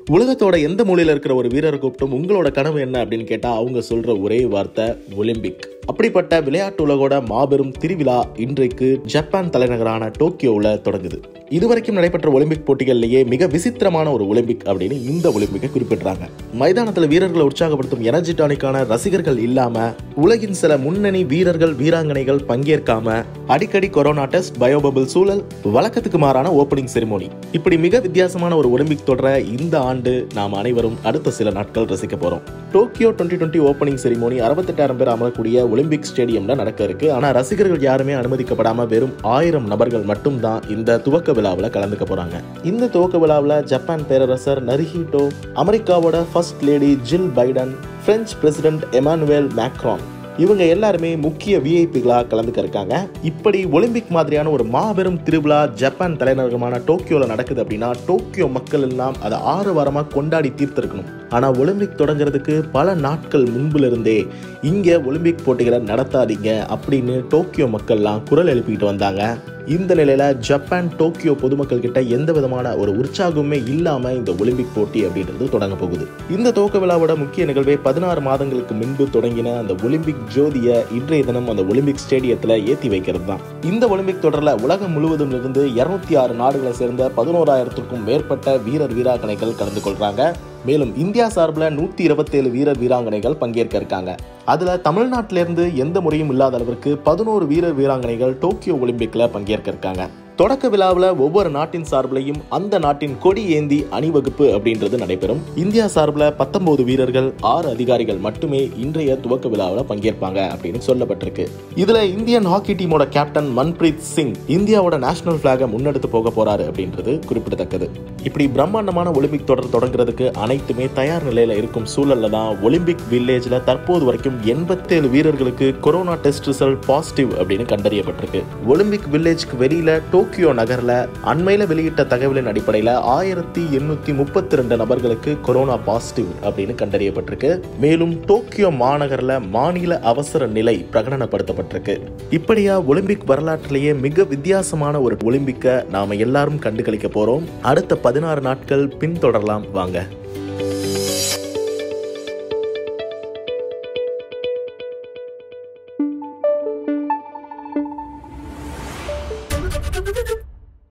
உலகத்தோட எந்த மூலையில இருக்கிற ஒரு வீரரை கூப்பிட்டும் உங்களோட கனவு என்ன அப்படின்னு கேட்டா அவங்க சொல்ற ஒரே வார்த்தை ஒலிம்பிக் அப்படிப்பட்ட விளையாட்டு உலகோட மாபெரும் திருவிழா இன்றைக்கு ஜப்பான் தலைநகரான டோக்கியோவில் தொடங்குது இதுவரைக்கும் நடைபெற்ற ஒலிம்பிக் போட்டிகள்லேயே மிக விசித்திரமான ஒரு ஒலிம்பிக் அப்படின்னு இந்த ஒலிம்பிக்கை குறிப்பிடுறாங்க மைதானத்தில் வீரர்களை உற்சாகப்படுத்தும் எனர்ஜி டானிக்கான ரசிகர்கள் இல்லாம உலகின் சில முன்னணி வீரர்கள் வீராங்கனைகள் பங்கேற்காம அடிக்கடி கொரோனா டெஸ்ட் பயோபபிள் சூழல் வழக்கத்துக்கு மாறான ஓப்பனிங் செரிமோனி இப்படி மிக வித்தியாசமான ஒரு ஒலிம்பிக் தொடர இந்த ஆண்டு நாம் அனைவரும் அடுத்த சில நாட்கள் ரசிக்க போறோம் Tokyo twenty twenty opening ceremony அறுபத்தெட்டாயிரம் பேர் அமரக்கூடிய ஒலிம்பிக் ஸ்டேடியம்ல நடக்க இருக்கு ஆனா ரசிகர்கள் யாருமே அனுமதிக்கப்படாம வெறும் ஆயிரம் நபர்கள் மட்டும்தான் இந்த துவக்க விழாவில் கலந்துக்க போறாங்க இந்த துவக்க விழாவில் ஜப்பான் பேரரசர் நரிஹிட்டோ அமெரிக்காவோட first lady Jill Biden French president Emmanuel Macron இவங்க எல்லாருமே முக்கிய விஐபிகளாக கலந்துக்க இருக்காங்க இப்படி ஒலிம்பிக் மாதிரியான ஒரு மாபெரும் திருவிழா ஜப்பான் தலைநகரமான டோக்கியோவில் நடக்குது அப்படின்னா டோக்கியோ மக்கள் எல்லாம் அதை ஆறு வாரமாக கொண்டாடி தீர்த்திருக்கணும் ஆனால் ஒலிம்பிக் தொடங்குறதுக்கு பல நாட்கள் முன்புல இருந்தே இங்கே ஒலிம்பிக் போட்டிகளை நடத்தாதீங்க அப்படின்னு டோக்கியோ மக்கள்லாம் குரல் எழுப்பிக்கிட்டு வந்தாங்க இந்த நிலையில ஜப்பான் டோக்கியோ பொதுமக்கள் கிட்ட எந்த விதமான ஒரு உற்சாகமே இல்லாம இந்த ஒலிம்பிக் போட்டி அப்படின்றது தொடங்க போகுது இந்த துவக்க விழாவோட முக்கிய நிகழ்வே பதினாறு மாதங்களுக்கு முன்பு தொடங்கின அந்த ஒலிம்பிக் ஜோதியை இன்றைய தினம் அந்த ஒலிம்பிக் ஸ்டேடியத்துல ஏத்தி வைக்கிறது தான் இந்த ஒலிம்பிக் தொடர்ல உலகம் முழுவதும் இருந்து இருநூத்தி ஆறு நாடுகளை சேர்ந்த பதினோராயிரத்திற்கும் மேற்பட்ட வீரர் வீராங்கனைகள் கலந்து கொள்றாங்க மேலும் இந்தியா சார்பில் நூற்றி இருபத்தேழு வீரர் வீராங்கனைகள் பங்கேற்க இருக்காங்க அதில் தமிழ்நாட்டிலேருந்து எந்த முறையும் இல்லாத அளவிற்கு பதினோரு வீரர் வீராங்கனைகள் டோக்கியோ ஒலிம்பிக்கில் பங்கேற்க இருக்காங்க தொடக்க விழாவில் ஒவ்வொரு நாட்டின் சார்பிலையும் அந்த நாட்டின் கொடி ஏந்தி அணிவகுப்பு அப்படின்றது நடைபெறும் இந்தியா சார்பில் பத்தொன்பது வீரர்கள் ஆறு அதிகாரிகள் மட்டுமே இன்றைய துவக்க விழாவில் பங்கேற்பாங்க அப்படின்னு சொல்லப்பட்டிருக்கு இதுல இந்தியன் ஹாக்கி டீமோட கேப்டன் மன்பிரீத் சிங் இந்தியாவோட நேஷனல் பிளாகை முன்னெடுத்து போக போறாரு அப்படின்றது குறிப்பிடத்தக்கது இப்படி பிரம்மாண்டமான ஒலிம்பிக் தொடர் தொடங்குறதுக்கு அனைத்துமே தயார் நிலையில இருக்கும் சூழல்ல தான் ஒலிம்பிக் வில்லேஜ்ல தற்போது வரைக்கும் எண்பத்தேழு வீரர்களுக்கு கொரோனா டெஸ்ட் ரிசல்ட் பாசிட்டிவ் அப்படின்னு கண்டறியப்பட்டிருக்கு ஒலிம்பிக் வில்லேஜ்க்கு வெளியில டோக்கியோ நகர்ல அண்மையில வெளியிட்ட தகவலின் அடிப்படையில ஆயிரத்தி எண்ணூத்தி முப்பத்தி ரெண்டு நபர்களுக்கு கொரோனா பாசிட்டிவ் அப்படின்னு கண்டறியப்பட்டிருக்கு மேலும் டோக்கியோ மாநகர்ல மாநில அவசர நிலை பிரகடனப்படுத்தப்பட்டிருக்கு இப்படியா ஒலிம்பிக் வரலாற்றிலேயே மிக வித்தியாசமான ஒரு ஒலிம்பிக்கை நாம எல்லாரும் கண்டுகளிக்க போறோம் அடுத்த பதினாறு நாட்கள் பின்தொடரலாம் வாங்க